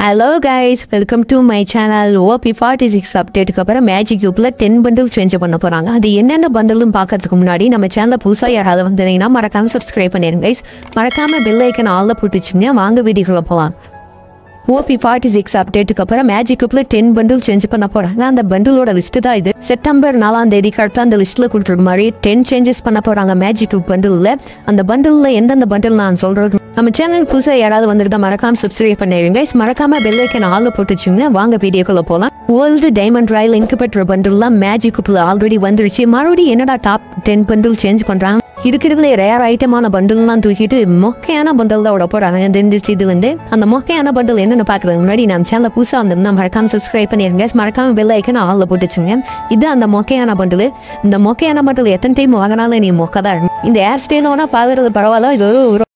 Hello guys welcome to my channel OB forty six அப்டேட்டுக்கு அப்புறம் magic யூப்பில் ten bundle change பண்ண போகிறாங்க அது என்னென்ன பண்டிலும் பார்க்கறதுக்கு முன்னாடி நம்ம சேனலில் புதுசாக யாராவது வந்தீங்கன்னா மறக்காமல் சப்ஸ்கிரைப் பண்ணிடுங்க கைஸ் மறக்காமல் பெல் ஐக்கன் ஆளில் போட்டுச்சிங்க வாங்க வீடியோக்குள்ள போகலாம் ஓபி ஃபார்ட்டி சிக்ஸ் அப்டேட்டுக்கு அப்புறம் மேஜிக் யூப்பில் டென் பண்டில் சேஞ்ச் பண்ண போகிறாங்க அந்த பண்டிலோட லிஸ்ட்டு தான் இது செப்டம்பர் நாலாம் தேதி கரெக்டாக அந்த லிஸ்ட்டில் கொடுத்துருக்க மாதிரி டென் சேஞ்சஸ் பண்ண போகிறாங்க மேஜிக் யூப் பண்டிலில் அந்த பண்டிலில் எந்தெந்த பண்டில் நான் சொல்கிறது நம்ம சேனல் புதுசாக யாராவது வந்துருந்தா மறக்காம சப்ஸ்கிரைப் பண்ணிடுங்க guys. மறக்காம பெல் ஐக்கன் ஆளில் போட்டுச்சுங்க வாங்க வீடியோக்குள்ள போகலாம் வேர்ல்டு டைமண்ட் ராயல் லிங்க் பெற்ற பண்டில்லாம் மேஜிக் குப்பில் ஆல்ரெடி வந்துருச்சு மறுபடியும் என்னடா டாப் டென் பண்டில் சேஞ்ச் பண்ணுறாங்க இருக்கிறதுல ரேர் ஐட்டமான பண்டில்லாம் தூக்கிட்டு மொக்கையான பண்டில் தான் விட போகிறாங்க இந்த இந்த இதுலேருந்து அந்த மொக்கையான பண்டில் என்னென்னு பார்க்குறதுக்கு முன்னாடி நம்ம சேனல் புதுசாக வந்திருந்தா மறக்காம சப்ஸ்கிரைப் பண்ணிடுங்க மறக்காம பெல் ஐக்கன் ஆளில் போட்டுச்சுங்க இது அந்த மொக்கையான பண்டில் இந்த மொக்கையான பண்டில் எத்தனை டைம் வாங்கினாலும் நீ மொக்கை தான் இருக்கும். இந்த ஹேர் ஸ்டைல் வேணா பார்க்கறது பரவாயில்ல இது ஒரு ஒரு